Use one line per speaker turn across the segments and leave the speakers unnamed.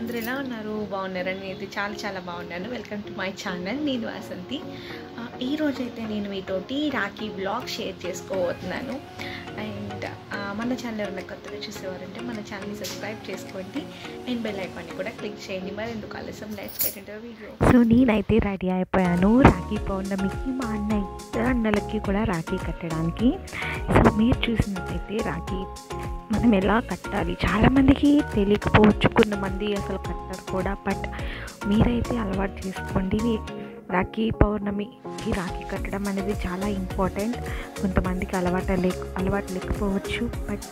అందరూ ఎలా ఉన్నారు బాగున్నారని నేనైతే చాలా చాలా బాగున్నాను వెల్కమ్ టు మై ఛానల్ నేను వాసంతి ఆ, ఈ రోజైతే నేను మీతోటి రాఖీ బ్లాగ్ షేర్ చేసుకోబోతున్నాను అండ్ ఆ, మన ఛానల్ ఎవరైనా కొత్తగా చూసేవారంటే మన ఛానల్ని సబ్స్క్రైబ్ చేసుకోండి అండ్ బెల్ ఐకాన్ని కూడా క్లిక్ చేయండి మరి ఎందుకు ఆలస్యం లైట్స్ పెట్టిన వీడియో
సో నేనైతే రెడీ అయిపోయాను రాఖీ పౌర్ణమికి మా అన్న ఇద్దరు అన్నలకి కూడా రాఖీ కట్టడానికి సో మీరు చూసినట్టయితే రాఖీ మనం ఎలా కట్టాలి చాలామందికి తెలియకపోవచ్చు కొంతమంది అసలు కట్టరు కూడా బట్ మీరైతే అలవాటు చేసుకోండి రాఖీ పౌర్ణమికి రాఖీ కట్టడం అనేది చాలా ఇంపార్టెంట్ కొంతమందికి అలవాటు లేక అలవాటు లేకపోవచ్చు బట్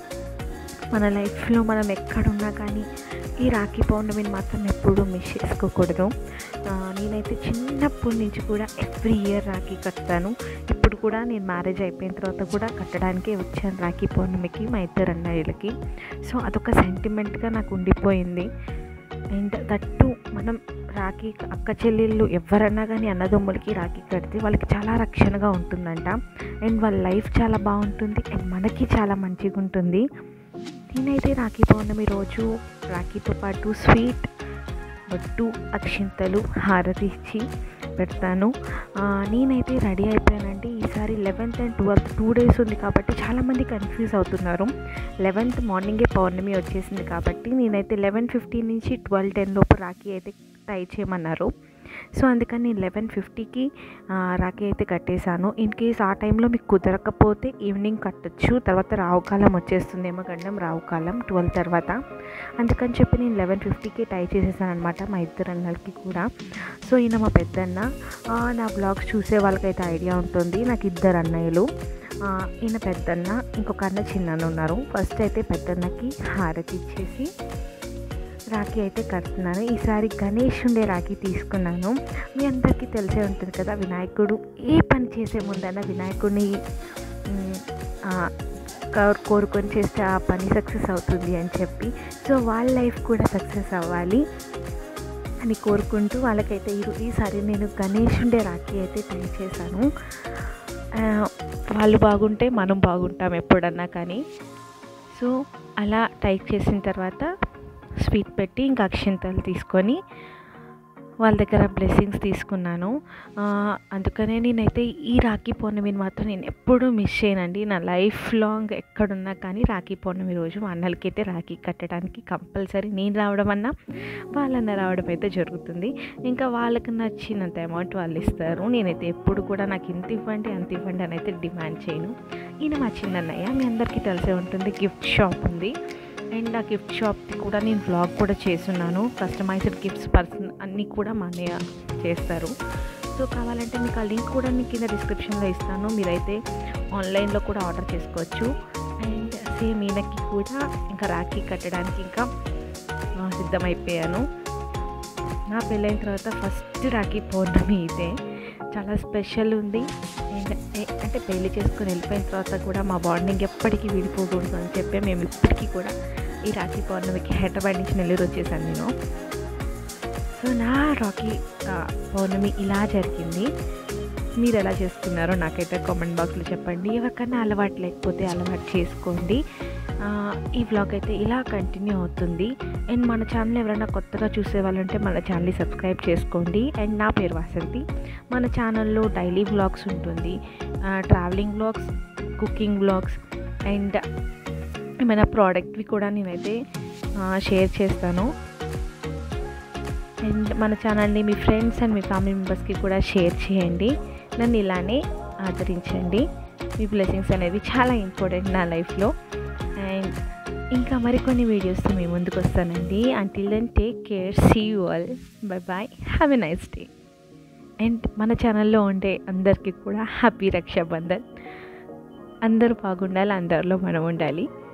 మన లైఫ్లో మనం ఎక్కడున్నా కానీ ఈ రాఖీ పౌర్ణమిని మాత్రం ఎప్పుడూ మిస్ చేసుకోకూడదు ఆ, నేనైతే చిన్నప్పటి నుంచి కూడా ఎవ్రీ ఇయర్ రాఖీ కడతాను ఇప్పుడు కూడా నేను మ్యారేజ్ అయిపోయిన తర్వాత కూడా కట్టడానికే వచ్చాను రాఖీ పౌర్ణమికి మా ఇద్దరు అన్నయ్యలకి సో అదొక సెంటిమెంట్గా నాకు ఉండిపోయింది అండ్ దట్టు మనం రాఖీ అక్క చెల్లెళ్ళు ఎవరన్నా కానీ అన్నదమ్ములకి రాఖీ కడితే వాళ్ళకి చాలా రక్షణగా ఉంటుందంట అండ్ వాళ్ళ లైఫ్ చాలా బాగుంటుంది అండ్ మనకి చాలా మంచిగా ఉంటుంది నేనైతే రాఖీ పౌర్ణమి రోజు రాఖీతో పాటు స్వీట్ బొట్టు అక్షింతలు హారతి ఇచ్చి పెడతాను ఆ, నేనైతే రెడీ అయిపోయానండి ఈసారి eleventh and twelfth two days ఉంది కాబట్టి చాలామంది కన్ఫ్యూజ్ అవుతున్నారు లెవెన్త్ మార్నింగే పౌర్ణమి వచ్చేసింది కాబట్టి నేనైతే లెవెన్ ఫిఫ్టీన్ నుంచి ట్వెల్వ్ టెన్ లోపు రాఖీ అయితే ట్రై చేయమన్నారు సో అందుకని నేను లెవెన్ ఫిఫ్టీకి రాఖీ అయితే కట్టేశాను ఇన్ కేస్ ఆ టైంలో మీకు కుదరకపోతే ఈవినింగ్ కట్టొచ్చు తర్వాత రావుకాలం వచ్చేస్తుందేమో గండం రావుకాలం ట్వెల్వ్ తర్వాత అందుకని చెప్పి నేను లెవెన్ ఫిఫ్టీకి ట్రై చేసేసాను అనమాట మా ఇద్దరు అన్నలకి కూడా సో ఈయన మా పెద్దన్న ఆ, నా బ్లాగ్స్ చూసే వాళ్ళకైతే ఐడియా ఉంటుంది నాకు ఇద్దరు అన్నయ్యలు ఆ, ఈయన పెద్దన్న ఇంకొక అన్న చిన్న ఉన్నారు ఫస్ట్ అయితే పెద్దన్నకి హారతి ఇచ్చేసి రాఖీ అయితే కడుతున్నాను ఈసారి గణేష్ ఉండే రాఖీ తీసుకున్నాను మీ అందరికీ తెలిసే ఉంటుంది కదా వినాయకుడు ఏ పని చేసే ముందైనా వినాయకుడిని మ్, ఆ, కో- కోరుకొని చేస్తే ఆ పని సక్సెస్ అవుతుంది అని చెప్పి సో వాళ్ళ లైఫ్ కూడా సక్సెస్ అవ్వాలి అని కోరుకుంటూ వాళ్ళకైతే ఈ ఈసారి నేను గణేష్ ఉండే రాఖీ అయితే ట్రై చేశాను ఆ, వాళ్ళు బాగుంటే మనం బాగుంటాం ఎప్పుడన్నా కానీ సో అలా టైప్ చేసిన తర్వాత స్వీట్ పెట్టి ఇంకా అక్షింతలు తీసుకొని వాళ్ళ దగ్గర బ్లెస్సింగ్స్ తీసుకున్నాను ఆ, అందుకనే నేనైతే ఈ రాఖీ పౌర్ణమిని మాత్రం నేను ఎప్పుడూ మిస్ చేయనండి నా లైఫ్ లాంగ్ ఎక్కడున్నా కానీ రాఖీ పౌర్ణమి రోజు మా అన్నలకైతే రాఖీ కట్టడానికి కంపల్సరీ నేను రావడం అన్నా వాళ్ళన్న రావడం అయితే జరుగుతుంది ఇంకా వాళ్ళకి నచ్చినంత అమౌంట్ వాళ్ళు ఇస్తారు నేనైతే ఎప్పుడు కూడా నాకు ఇంత ఇవ్వండి అంత ఇవ్వండి అని అయితే డిమాండ్ చేయను ఈయన మా చిన్నన్నయ్య మీ అందరికీ తెలిసే ఉంటుంది గిఫ్ట్ షాప్ ఉంది అండ్ ఆ గిఫ్ట్ షాప్ కూడా నేను బ్లాగ్ కూడా చేస్తున్నాను కస్టమైజ్డ్ గిఫ్ట్స్ పర్సన్ అన్నీ కూడా మా అన్నయ్య చేస్తారు సో కావాలంటే మీకు ఆ లింక్ కూడా మీకు కింద డిస్క్రిప్షన్లో ఇస్తాను మీరైతే ఆన్లైన్లో కూడా ఆర్డర్ చేసుకోవచ్చు అండ్ సేమ్ ఈయనకి కూడా ఇంకా రాఖీ కట్టడానికి ఇంకా ఆ, సిద్ధమైపోయాను నా పెళ్ళైన తర్వాత ఫస్ట్ రాఖీ పౌర్ణమి ఇదే చాలా స్పెషల్ ఉంది అండ్ ఏ- అంటే పెళ్లి చేసుకొని వెళ్ళిపోయిన తర్వాత కూడా మా బాండింగ్ ఎప్పటికీ విడిపోకూడదు అని చెప్పి మేము ఇప్పటికీ కూడా ఈ రాఖీ పౌర్ణమికి హైదరాబాద్ నుంచి నెల్లూరు వచ్చేసాను నేను సో నా రాఖీ ఆ, పౌర్ణమి ఇలా జరిగింది మీరు ఎలా చేసుకున్నారో నాకైతే కామెంట్ బాక్స్లో చెప్పండి ఎవరికైనా అలవాటు లేకపోతే అలవాటు చేసుకోండి ఆ, ఈ వ్లాగ్ అయితే ఇలా కంటిన్యూ అవుతుంది అండ్ మన ఛానల్ ఎవరైనా కొత్తగా చూసే వాళ్ళంటే మన ఛానల్ని సబ్స్క్రైబ్ చేసుకోండి అండ్ నా పేరు వాసంతి మన ఛానల్లో డైలీ వ్లాగ్స్ ఉంటుంది travelling vlogs cooking vlogs and ఏమైనా ప్రోడక్ట్వి కూడా నేనైతే షేర్ చేస్తాను అండ్ మన ఛానల్ని మీ ఫ్రెండ్స్ అండ్ మీ ఫ్యామిలీ మెంబర్స్కి కూడా షేర్ చేయండి నన్ను ఇలానే ఆదరించండి మీ బ్లెస్సింగ్స్ అనేది చాలా ఇంపార్టెంట్ నా లైఫ్లో అండ్ ఇంకా మరికొన్ని వీడియోస్తో మీ ముందుకు వస్తానండి until then take care see you all bye bye have a nice day and మన ఛానల్లో ఉండే అందరికీ కూడా హ్యాపీ రక్షాబంధన్ అందరూ బాగుండాలి అందరిలో మనం ఉండాలి